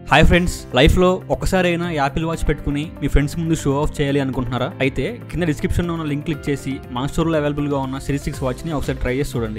hi friends లైఫ్లో ఒక్కసారైనా Apple watch పెట్టుకుని మీ ఫ్రెండ్స్ ముందు షో ఆఫ్ చేయాలి అనుకుంటున్నారా అయితే కింద డిస్క్రిప్షన్లో ఉన్న లింక్ క్లిక్ చేసి మా స్టోర్లో అవైలబుల్గా ఉన్న సిరీస్ సిక్స్ వాచ్ని ఒకసారి ట్రై చేసి చూడండి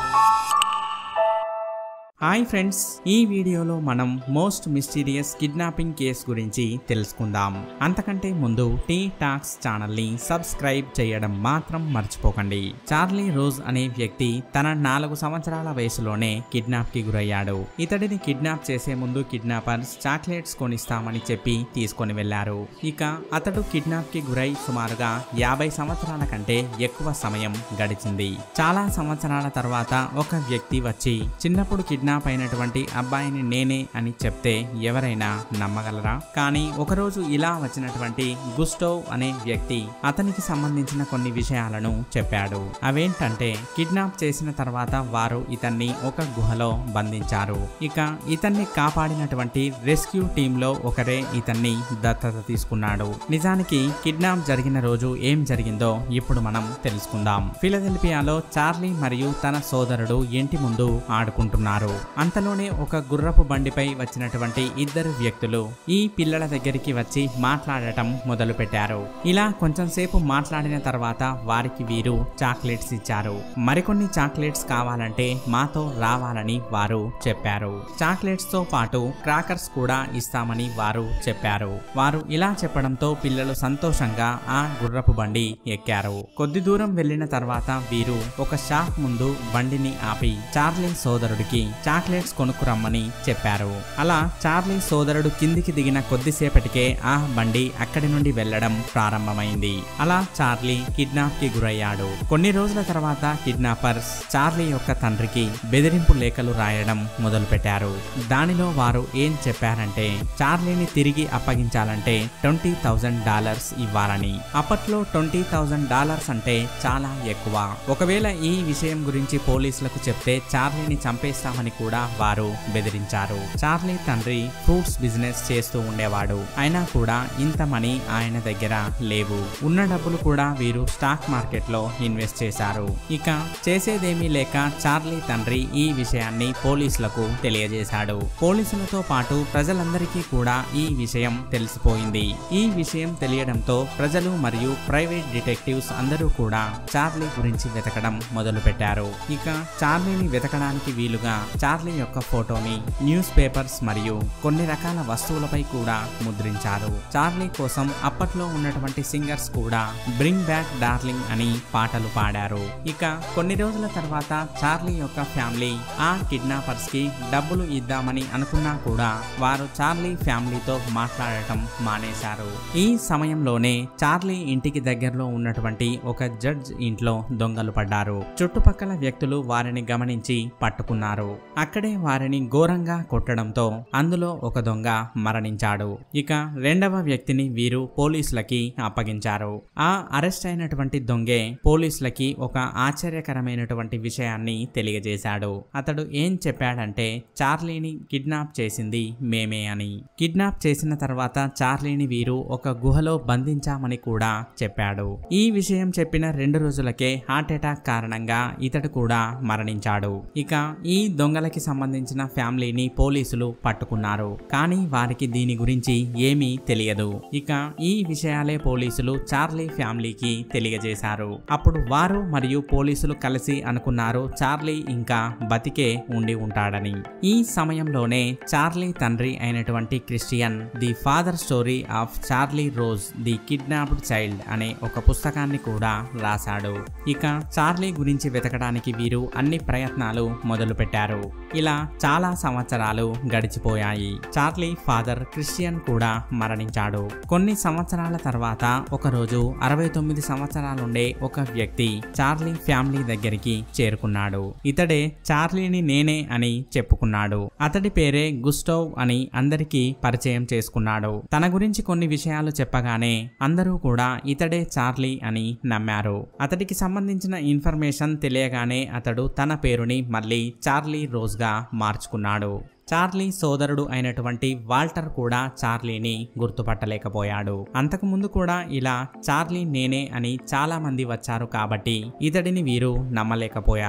హాయ్ ఫ్రెండ్స్ ఈ వీడియోలో మనం మోస్ట్ మిస్టీరియస్ కిడ్నాపింగ్ కేస్ గురించి తెలుసుకుందాం అంతకంటే ముందు టీ టాక్స్ ఛానల్ని సబ్స్క్రైబ్ చేయడం మాత్రం మర్చిపోకండి చార్లీ రోజ్ అనే వ్యక్తి తన నాలుగు సంవత్సరాల వయసులోనే కిడ్నాప్ కి గురయ్యాడు ఇతడిని కిడ్నాప్ చేసే ముందు కిడ్నాపర్స్ చాక్లెట్స్ కొనిస్తామని చెప్పి తీసుకొని వెళ్లారు ఇక అతడు కిడ్నాప్ కి గురై సుమారుగా యాభై సంవత్సరాల కంటే ఎక్కువ సమయం గడిచింది చాలా సంవత్సరాల తర్వాత ఒక వ్యక్తి వచ్చి చిన్నప్పుడు కిడ్నాప్ అయినటువంటి అబ్బాయిని నేనే అని చెప్తే ఎవరైనా నమ్మగలరా కానీ ఒకరోజు ఇలా వచ్చినటువంటి గుస్టోవ్ అనే వ్యక్తి అతనికి సంబంధించిన కొన్ని విషయాలను చెప్పాడు అవేంటంటే కిడ్నాప్ చేసిన తర్వాత వారు ఇతన్ని ఒక గుహలో బంధించారు ఇక ఇతన్ని కాపాడినటువంటి రెస్క్యూ టీంలో ఒకరే ఇతన్ని దత్తత తీసుకున్నాడు నిజానికి కిడ్నాప్ జరిగిన రోజు ఏం జరిగిందో ఇప్పుడు మనం తెలుసుకుందాం ఫిలదెల్ఫియాలో చార్లీ మరియు తన సోదరుడు ఇంటి ముందు ఆడుకుంటున్నారు అంతలోనే ఒక గుర్రపు బండిపై వచ్చినటువంటి ఇద్దరు వ్యక్తులు ఈ పిల్లల దగ్గరికి వచ్చి మాట్లాడటం మొదలుపెట్టారు ఇలా కొంచెం సేపు మాట్లాడిన తర్వాత వారికి వీరు చాక్లెట్స్ ఇచ్చారు మరికొన్ని చాక్లెట్స్ కావాలంటే మాతో రావాలని వారు చెప్పారు చాక్లెట్స్ తో పాటు క్రాకర్స్ కూడా ఇస్తామని వారు చెప్పారు వారు ఇలా చెప్పడంతో పిల్లలు సంతోషంగా ఆ గుర్రపు బండి ఎక్కారు కొద్ది దూరం వెళ్లిన తర్వాత వీరు ఒక షాప్ ముందు బండిని ఆపి చార్లీ సోదరుడికి చాక్లెట్స్ కొనుక్కురమ్మని చెప్పారు అలా చార్లీ సోదరుడు కిందికి దిగిన కొద్దిసేపటికే ఆ బండి అక్కడి నుండి వెళ్లడం ప్రారంభమైంది అలా చార్లీ కిడ్నాప్ కి గురయ్యాడు కొన్ని రోజుల తర్వాత కిడ్నాపర్స్ చార్లీ యొక్క తండ్రికి బెదిరింపు లేఖలు రాయడం మొదలుపెట్టారు దానిలో వారు ఏం చెప్పారంటే చార్లీని తిరిగి అప్పగించాలంటే ట్వంటీ థౌజండ్ డాలర్స్ ఇవ్వాలని అప్పట్లో ట్వంటీ థౌజండ్ డాలర్స్ అంటే చాలా ఎక్కువ ఒకవేళ ఈ విషయం గురించి పోలీసులకు చెప్తే చార్లీని చంపేస్తామని కూడా వారు బెదిరించారు చార్లీ తండ్రి ఫ్రూట్స్ బిజినెస్ చేస్తూ ఉండేవాడు అయినా కూడా ఇంత మనీ ఆయన దగ్గర లేవు ఉన్న డబ్బులు కూడా వీరు స్టాక్ మార్కెట్ లో ఇన్వెస్ట్ చేశారు ఇక చేసేదేమీ లేక చార్లీ తండ్రి ఈ విషయాన్ని పోలీసులకు తెలియజేశాడు పోలీసులతో పాటు ప్రజలందరికీ కూడా ఈ విషయం తెలిసిపోయింది ఈ విషయం తెలియడంతో ప్రజలు మరియు ప్రైవేట్ డిటెక్టివ్స్ అందరూ కూడా చార్లీ గురించి వెతకడం మొదలుపెట్టారు ఇక చార్లీని వెతకడానికి వీలుగా చార్లీ యొక్క ఫోటోని న్యూస్ పేపర్స్ మరియు కొన్ని రకాల వస్తువులపై కూడా ముద్రించారు చార్లీ కోసం అప్పట్లో ఉన్నటువంటి సింగర్స్ కూడా బ్రింగ్ బ్యాక్ డార్లింగ్ అని పాటలు పాడారు ఇక కొన్ని రోజుల తర్వాత చార్లీ యొక్క ఫ్యామిలీ ఆ కిడ్నాపర్స్ కి డబ్బులు ఇద్దామని అనుకున్నా కూడా వారు చార్లీ ఫ్యామిలీతో మాట్లాడటం మానేశారు ఈ సమయంలోనే చార్లీ ఇంటికి దగ్గరలో ఉన్నటువంటి ఒక జడ్జ్ ఇంట్లో దొంగలు పడ్డారు చుట్టుపక్కల వ్యక్తులు వారిని గమనించి పట్టుకున్నారు అక్కడే వారిని ఘోరంగా కొట్టడంతో అందులో ఒక దొంగ మరణించాడు ఇక రెండవ వ్యక్తిని వీరు పోలీసులకి అప్పగించారు ఆ అరెస్ట్ అయినటువంటి దొంగే పోలీసులకి ఒక ఆశ్చర్యకరమైనటువంటి విషయాన్ని తెలియజేశాడు అతడు ఏం చెప్పాడంటే చార్లీని కిడ్నాప్ చేసింది మేమే అని కిడ్నాప్ చేసిన తర్వాత చార్లీని వీరు ఒక గుహలో బంధించామని కూడా చెప్పాడు ఈ విషయం చెప్పిన రెండు రోజులకే హార్ట్ అటాక్ కారణంగా ఇతడు కూడా మరణించాడు ఇక ఈ దొంగలకి సంబంధించిన ఫ్యామిలీని పోలీసులు పట్టుకున్నారు కానీ వారికి దీని గురించి ఏమీ తెలియదు ఇక ఈ విషయాలే పోలీసులు చార్లీ ఫ్యామిలీకి తెలియజేశారు అప్పుడు వారు మరియు పోలీసులు కలిసి అనుకున్నారు చార్లీ ఇంకా బతికే ఉండి ఉంటాడని ఈ సమయంలోనే చార్లీ తండ్రి అయినటువంటి Christian the father story of Charley Ross the kidnapped child అనే ఒక పుస్తకాన్ని కూడా రాశాడు ఇక చార్లీ గురించి వెతకడానికి వీరు అన్ని ప్రయత్నాలు మొదలు పెట్టారు ఇలా చాలా సంవత్సరాలు గడిచిపోయాయి చార్లీ ఫాదర్ క్రిస్టియన్ కూడా మరణించాడు కొన్ని సంవత్సరాల తర్వాత ఒకరోజు అరవై తొమ్మిది సంవత్సరాలుండే ఒక వ్యక్తి చార్లీ ఫ్యామిలీ దగ్గరికి చేరుకున్నాడు ఇతడే చార్లీని నేనే అని చెప్పుకున్నాడు అతడి పేరే గుస్టోవ్ అని అందరికీ పరిచయం చేసుకున్నాడు తన గురించి కొన్ని విషయాలు చెప్పగానే అందరూ కూడా ఇతడే చార్లీ అని నమ్మారు అతడికి సంబంధించిన ఇన్ఫర్మేషన్ తెలియగానే అతడు తన పేరుని మళ్ళీ చార్లీ రోజ్గా మార్చుకున్నాడు చార్లీ సోదరుడు అయినటువంటి వాల్టర్ కూడా చార్లీని గుర్తుపట్టలేకపోయాడు అంతకుముందు కూడా ఇలా చార్లీ నేనే అని చాలా మంది వచ్చారు కాబట్టి ఇతడిని వీరు నమ్మలేకపోయారు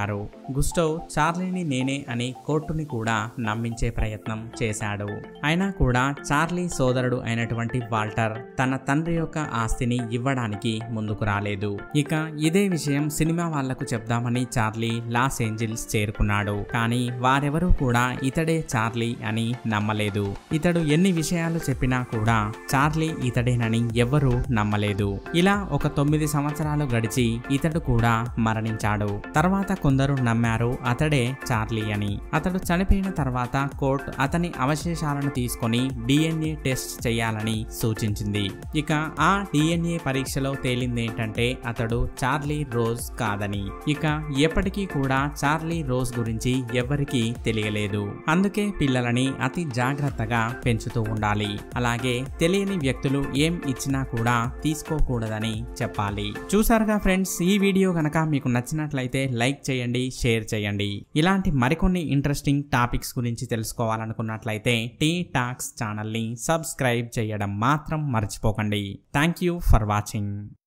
గుస్టవ్ చార్లీని నేనే అని కోర్టుని కూడా నమ్మించే ప్రయత్నం చేశాడు అయినా కూడా చార్లీ సోదరుడు అయినటువంటి వాల్టర్ తన తండ్రి యొక్క ఆస్తిని ఇవ్వడానికి ముందుకు రాలేదు ఇక ఇదే విషయం సినిమా వాళ్లకు చెప్దామని చార్లీ లాస్ ఏంజిల్స్ చేరుకున్నాడు కానీ వారెవరూ కూడా ఇతడే చార్లీ అని నమ్మలేదు ఇతడు ఎన్ని విషయాలు చెప్పినా కూడా చార్లీ ఇతడేనని ఎవ్వరూ నమ్మలేదు ఇలా ఒక తొమ్మిది సంవత్సరాలు గడిచి ఇతడు కూడా మరణించాడు తర్వాత కొందరు నమ్మారు అతడే చార్లీ అని అతడు చనిపోయిన తర్వాత కోర్టు అతని అవశేషాలను తీసుకొని డిఎన్ఏ టెస్ట్ చేయాలని సూచించింది ఇక ఆ డిఎన్ఏ పరీక్షలో తేలిందేంటంటే అతడు చార్లీ రోజ్ కాదని ఇక ఎప్పటికీ కూడా చార్లీ రోజ్ గురించి ఎవరికీ తెలియలేదు అందుకే పిల్లలని అతి జాగ్రత్తగా పెంచుతూ ఉండాలి అలాగే తెలియని వ్యక్తులు ఏం ఇచ్చినా కూడా తీసుకోకూడదని చెప్పాలి చూసారుగా ఫ్రెండ్స్ ఈ వీడియో గనక మీకు నచ్చినట్లయితే లైక్ చేయండి షేర్ చేయండి ఇలాంటి మరికొన్ని ఇంట్రెస్టింగ్ టాపిక్స్ గురించి తెలుసుకోవాలనుకున్నట్లయితే టీ టాక్స్ ఛానల్ని సబ్స్క్రైబ్ చేయడం మాత్రం మర్చిపోకండి థ్యాంక్ యూ ఫర్ వాచింగ్